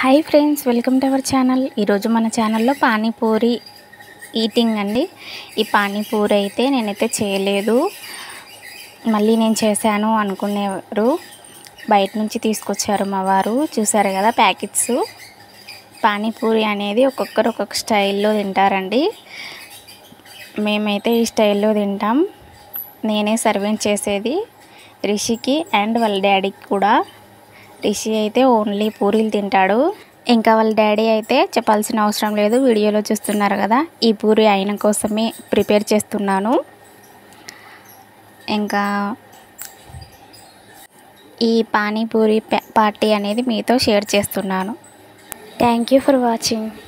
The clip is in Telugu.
hi friends welcome to our channel ఈరోజు మన ఛానల్లో పానీపూరి ఈటింగ్ అండి ఈ పానీపూరి అయితే నేనైతే చేయలేదు మళ్ళీ నేను చేశాను అనుకునేవారు బయట నుంచి తీసుకొచ్చారు మా వారు చూసారు కదా ప్యాకెట్స్ పానీపూరి అనేది ఒక్కొక్కరు ఒక్కొక్క స్టైల్లో తింటారండి మేమైతే ఈ స్టైల్లో తింటాం నేనే సర్వింగ్ చేసేది రిషికి అండ్ వాళ్ళ డాడీకి కూడా రిషి అయితే ఓన్లీ పూరీలు తింటాడు ఇంకా వాళ్ళ డాడీ అయితే చెప్పాల్సిన అవసరం లేదు వీడియోలో చూస్తున్నారు కదా ఈ పూరి ఆయన కోసమే ప్రిపేర్ చేస్తున్నాను ఇంకా ఈ పానీపూరి పార్టీ అనేది మీతో షేర్ చేస్తున్నాను థ్యాంక్ యూ ఫర్ వాచింగ్